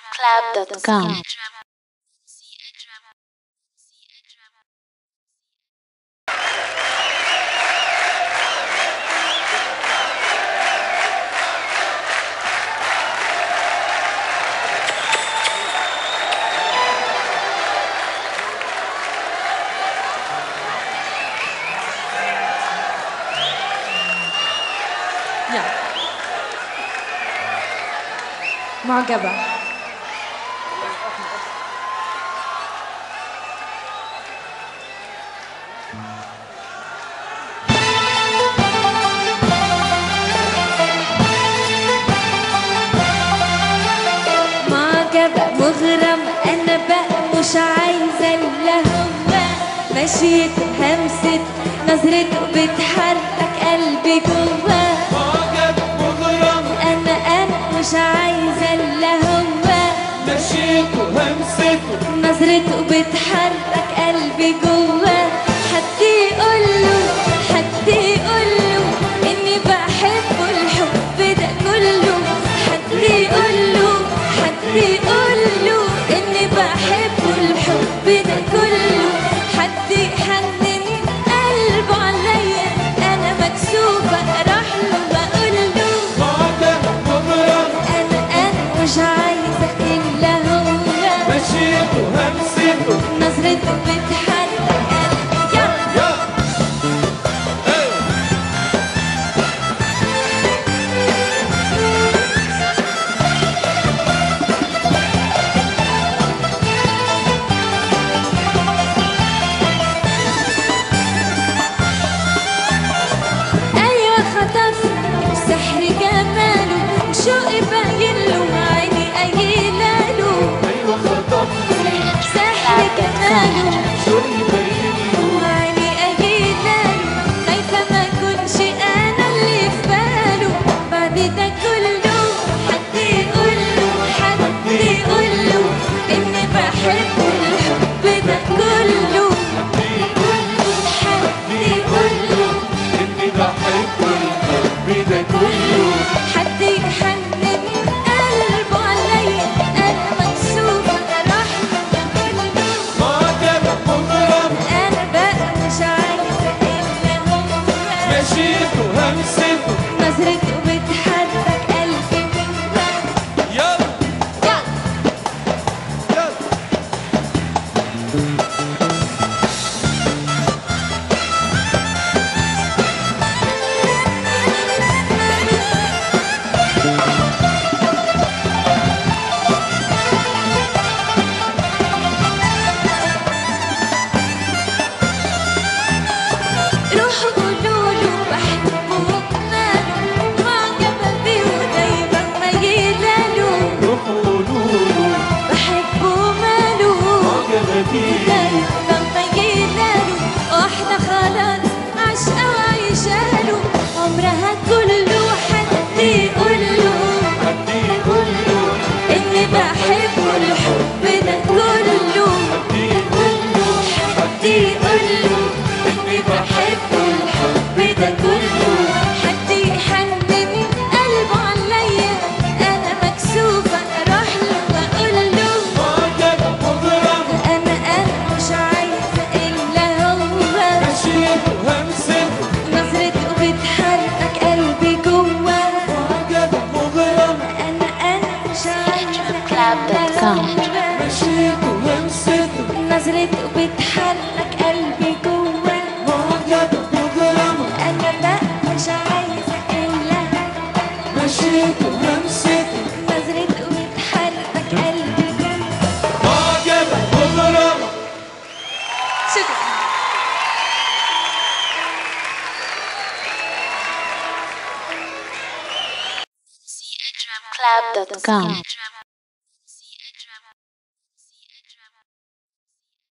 club.com يلا معجبة معجبة مغرم أنا بقى مش عايزة إلا هو مشيت همست نظرته بتحرك قلبي جواه معجب مغرم انا انا مش عايزه الا هو مشيت وهمسته نظرته بتحرك قلبي جواه حد يقول له حد يقول له اني بحبه الحب ده كله حد يقول له حد يقول له اني بحبه الحب ده كله حد يحنن قلبه عليا انا مكسوفه اروح له واقول له معجب مغرم انا انا مش عايزه الا هو مشيت وهمسته نظرته بتحرك قلبي يلا يا ايه ايوه خطفني سحر جماله شوقي باين له عيني قايله له ايوه خطفني سحر جماله شوقي باين له وعيني قايله له خايفه ما اكونش انا اللي في باله بعد ده كله حد يقول له حد يقول له اني بحب الحب ده كله حد يقول له اني بحب الحب ده كله حد يحنن قلبه عليا انا مكسوفه اروح له معجب مغرم انا بقى مش عايزه الا هو مشيت وهمسته نظرته بتحرك قلبي من جوه يلا يلا يلا روحوا قولوا له بحبه وبناله معجبه بيه ودايما مياله له روحوا قولوا له بحبه وماله معجبة بيه دايما مياله واحده خلاص عشقه وعيشاله عمرها كله حد يقول له حد يقول له اني بحبه الحب ده كله حد يقول له حد يقول له اني بحبه الحب ده كله حد يحنن قلبه عليا انا مكسوفه اروح له واقول له معجب مغرم انا انا مش عايزه الا هو مشيت وهمسته نظرته بتحرك قلبي جواه معجب مغرم انا انا مش عايزه club.com. مشيت وهمسته نظرته بتحرك قلبي جواه معجب مغرم انا بقى مش عايزه الا مشيت وهمسته نظرته بتحرك قلبي جواه معجب مغرم شكرا club.com